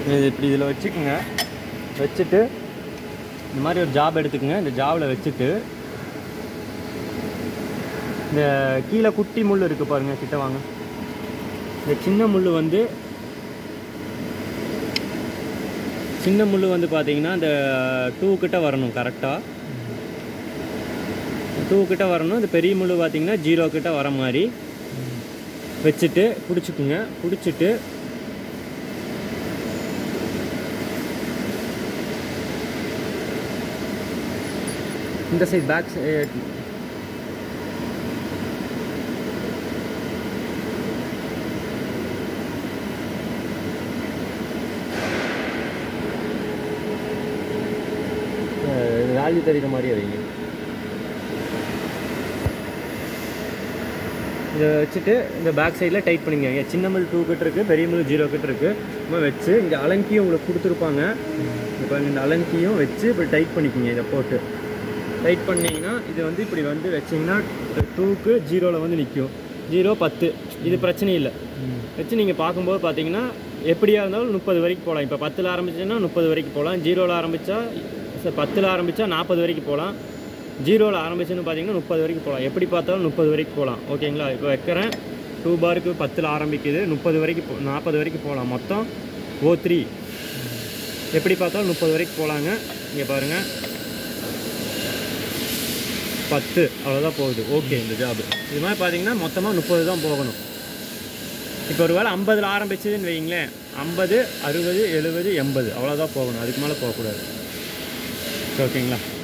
இது இப்படி இதில் வச்சுக்கோங்க வச்சுட்டு இந்த மாதிரி ஒரு ஜாப் எடுத்துக்கோங்க இந்த ஜாபில் வச்சுட்டு இந்த கீழே குட்டி முள் இருக்குது பாருங்கள் கிட்ட வாங்க இந்த சின்ன முள் வந்து சின்ன முள் வந்து பார்த்தீங்கன்னா இந்த டூ கிட்ட வரணும் கரெக்டாக டூ கிட்ட வரணும் இந்த பெரிய முள் பார்த்தீங்கன்னா ஜீரோ கிட்ட வர மாதிரி வச்சுட்டு பிடிச்சிக்குங்க பிடிச்சிட்டு இந்த சைட் பேக் வேல்யூ தெரியுற மாதிரியே வைங்க இதை வச்சுட்டு இந்த பேக் சைடில் டைட் பண்ணிக்கங்க சின்ன மில் டூ கிட்ட இருக்குது பெரிய மில் ஜீரோ கிட்ட இருக்குது நம்ம வச்சு இங்கே அலங்கியும் உங்களுக்கு கொடுத்துருப்பாங்க இப்போ இந்த அலங்கியும் வச்சு இப்படி டைட் பண்ணிக்கோங்க இதை போட்டு டைட் பண்ணிங்கன்னா இது வந்து இப்படி வந்து வச்சிங்கன்னா டூக்கு ஜீரோவில் வந்து நிற்கும் ஜீரோ பத்து இது பிரச்சனை இல்லை வச்சு நீங்கள் பார்க்கும்போது பார்த்தீங்கன்னா எப்படியா இருந்தாலும் முப்பது வரைக்கும் போகலாம் இப்போ பத்தில் ஆரம்பிச்சுன்னா முப்பது வரைக்கும் போகலாம் ஜீரோவில் ஆரம்பித்தா பத்தில் ஆரம்பித்தா நாற்பது வரைக்கும் போகலாம் ஜீரோவில் ஆரம்பிச்சுன்னு பார்த்தீங்கன்னா முப்பது வரைக்கும் போகலாம் எப்படி பார்த்தாலும் முப்பது வரைக்கும் போகலாம் ஓகேங்களா இப்போ வைக்கிறேன் டூ பாருக்கு பத்தில் ஆரம்பிக்குது முப்பது வரைக்கும் போ நாற்பது வரைக்கும் போகலாம் மொத்தம் ஓ த்ரீ எப்படி பார்த்தாலும் முப்பது வரைக்கும் போகலாங்க இங்கே பாருங்கள் பத்து அவ்வளோதான் போகுது ஓகே இந்த ஜாப் இது மாதிரி பார்த்தீங்கன்னா மொத்தமாக முப்பது தான் போகணும் இப்போ ஒரு வேளை ஐம்பதில் ஆரம்பிச்சதுன்னு வைங்களேன் ஐம்பது அறுபது எழுபது எண்பது அவ்வளோதான் போகணும் அதுக்கு மேலே போகக்கூடாது ஓகேங்களா